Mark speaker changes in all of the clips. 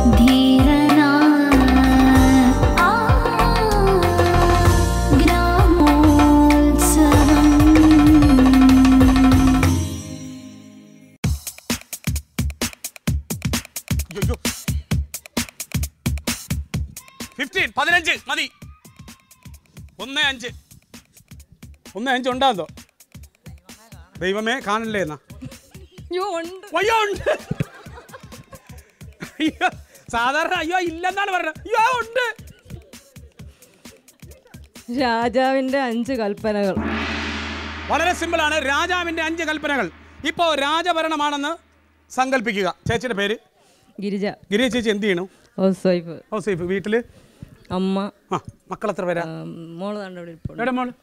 Speaker 1: ധീരനാ ആ ഗ്രാമോത്സവം
Speaker 2: ഫിഫ്റ്റീൻ പതിനഞ്ച് മതി ഒന്ന് അഞ്ച് ഒന്ന് അഞ്ച് ഉണ്ടാകുന്നോ ദൈവമേ കാണില്ലേ എന്നാ
Speaker 3: അയ്യോ ഉണ്ട്
Speaker 2: അയ്യോ ഉണ്ട് അയ്യോ സാധാരണ അയ്യോ ഇല്ലെന്നാണ് പറഞ്ഞത് അയ്യോ ഉണ്ട്
Speaker 3: രാജാവിന്റെ അഞ്ച് കൽപ്പനകൾ
Speaker 2: വളരെ സിമ്പിളാണ് രാജാവിൻ്റെ അഞ്ച് കൽപ്പനകൾ ഇപ്പോൾ രാജഭരണമാണെന്ന് സങ്കല്പിക്കുക ചേച്ചിയുടെ പേര്
Speaker 3: ഗിരിജ
Speaker 2: ഗിരി ചേച്ചി എന്ത് ചെയ്യണു
Speaker 3: ഹൗസ് വൈഫ്
Speaker 2: ഹൗസ് വൈഫ് വീട്ടിൽ
Speaker 3: അമ്മ
Speaker 2: ആ മക്കൾ എത്ര പേരാ
Speaker 3: ആ, മോള് കണ്ട ഇവിടെ ഇരിപ്പുണ്ട്.
Speaker 2: എവിടെ മോള്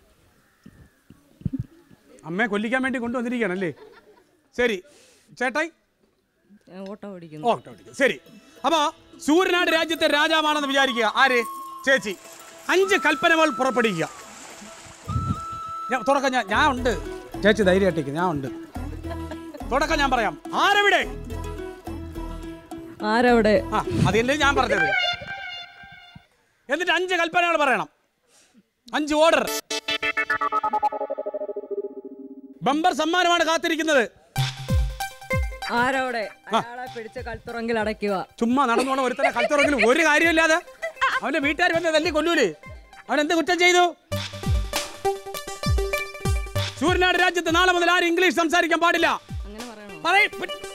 Speaker 2: അമ്മയെ കൊല്ലിക്കാൻ വേണ്ടി കൊണ്ടുവന്നിരിക്കുകയാണല്ലേ ശരി ചേട്ടായി
Speaker 3: ഞാൻ ഓട്ടോ ഓടിക്കുന്നു
Speaker 2: ഓ ഓടിക്കും. ശരി അപ്പോൾ സൂര്യനാട് രാജ്യത്തെ രാജാവാണെന്ന് വിചാരിക്കുക ആര് ചേച്ചി അഞ്ച് കൽപ്പനകൾ പുറപ്പെടുവിക്കുക ഞാൻ തുടക്കം ഞാൻ ഞാൻ ഉണ്ട് ചേച്ചി ധൈര്യമായിട്ടേക്ക് ഞാൻ ഉണ്ട് തുടക്കം ഞാൻ പറയാം ആരെവിടെ
Speaker 3: ആരവിടെ
Speaker 2: ആ അതിൻ്റെ ഞാൻ പറഞ്ഞത് എന്നിട്ട് അഞ്ച് കൽപ്പനകൾ പറയണം അഞ്ച് ഓർഡർ ബമ്പർ സമ്മാനമാണ് കാത്തിരിക്കുന്നത്
Speaker 3: ആരവിടെ അയാളെ പിടിച്ച് കൽത്തുറങ്കിൽ അടയ്ക്കുക
Speaker 2: ചുമ്മാ നടന്നോണം ഒരുത്തനെ കളിത്തുറങ്ങിൽ ഒരു കാര്യമില്ലാതെ അവന്റെ വീട്ടുകാർ വന്ന് തല്ലി കൊല്ലൂലേ അവൻ എന്ത് കുറ്റം ചെയ്തു സൂര്യനാട് രാജ്യത്ത് നാളെ മുതൽ ആരും ഇംഗ്ലീഷ് സംസാരിക്കാൻ പാടില്ല
Speaker 3: അങ്ങനെ പറയണോ
Speaker 2: പറയ്.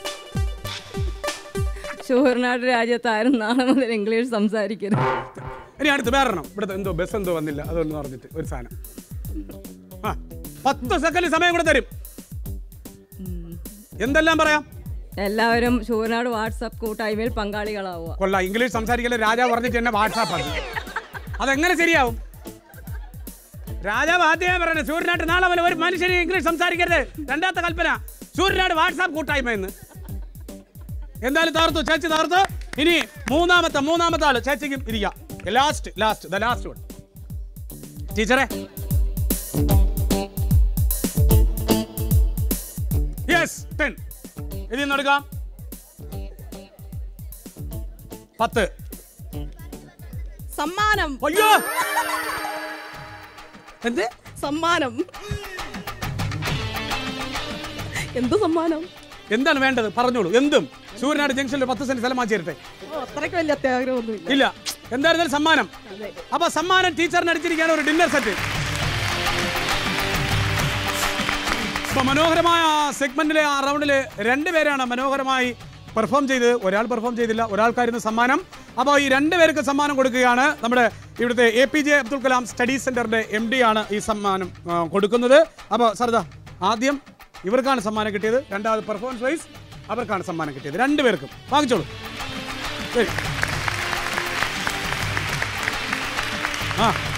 Speaker 3: ഷൂർനാട് രാജ്യത്ത് ആരും നാളെ മുതൽ ഇംഗ്ലീഷ് സംസാരിക്കരുത്
Speaker 2: ഇനി അടുത്ത് വേറെണ്ണം ഇവിടുത്തെ എന്തോ ബസ് എന്തോ വന്നില്ല അതൊന്ന് പറഞ്ഞിട്ട് ഒരു സാധനം ആ പത്ത് സെക്കൻഡ് സമയം കൂടെ തരും എന്തെല്ലാം പറയാം
Speaker 3: എല്ലാവരും ഷൂർനാട് വാട്സപ്പ് കൂട്ടായ്മയിൽ പങ്കാളികളാവുക
Speaker 2: കൊള്ളാം ഇംഗ്ലീഷ് സംസാരിക്കല് രാജാവ് പറഞ്ഞിട്ട് എന്നെ വാട്സാപ്പ് ആക്കി അതെങ്ങനെ ശരിയാവും രാജാവ് ആദ്യമേ പറയുന്നത് സൂര്യനാട്ട് നാളെ മുതൽ ഒരു മനുഷ്യന് ഇംഗ്ലീഷ് സംസാരിക്കരുത് രണ്ടാമത്തെ കൽപ്പന സൂര്യനാട് വാട്സാപ്പ് കൂട്ടായ്മ എന്ന് എന്തായാലും താർത്തു ചേച്ചി താർത്തു ഇനി മൂന്നാമത്തെ മൂന്നാമത്തെ ആള് ചേച്ചിക്കും ഇരിക്കാം last last the last one ടീച്ചറെ യെസ് ടെൻ ഇതിൽ നിന്ന് എടുക്കാം പത്ത്
Speaker 4: സമ്മാനം
Speaker 2: അയ്യോ എന്ത്
Speaker 4: സമ്മാനം എന്ത് സമ്മാനം
Speaker 2: എന്താണ് വേണ്ടത് പറഞ്ഞോളൂ എന്തും സൂര്യനാട് ജംഗ്ഷനിൽ പത്ത് സെന്റ് സ്ഥലം മാറ്റി തരട്ടെ
Speaker 4: ഓ, അത്രയ്ക്ക് വലിയ അത്യാഗ്രഹമൊന്നുമില്ല
Speaker 2: ഇല്ല എന്തായിരുന്നാലും സമ്മാനം അപ്പൊ സമ്മാനം ടീച്ചറിന് അടിച്ചിരിക്കുകയാണ് ഒരു ഡിന്നർ സെറ്റ് അപ്പൊ മനോഹരമായ സെഗ്മെന്റിലെ ആ റൗണ്ടില് രണ്ടുപേരാണ് മനോഹരമായി പെർഫോം ചെയ്ത് ഒരാൾ പെർഫോം ചെയ്തില്ല ഒരാൾക്കായിരുന്നു സമ്മാനം അപ്പോൾ ഈ രണ്ട് പേർക്ക് സമ്മാനം കൊടുക്കുകയാണ് നമ്മുടെ ഇവിടുത്തെ A P J Abdul Kalam study സെന്ററിന്റെ എം ഡി ആണ് ഈ സമ്മാനം ആ, കൊടുക്കുന്നത് അപ്പോൾ സർദാ ആദ്യം ഇവർക്കാണ് സമ്മാനം കിട്ടിയത് രണ്ടാമത് പെർഫോമൻസ് വൈസ് അവർക്കാണ് സമ്മാനം കിട്ടിയത് രണ്ടുപേർക്കും വാങ്ങിച്ചോളൂ ശരി ആ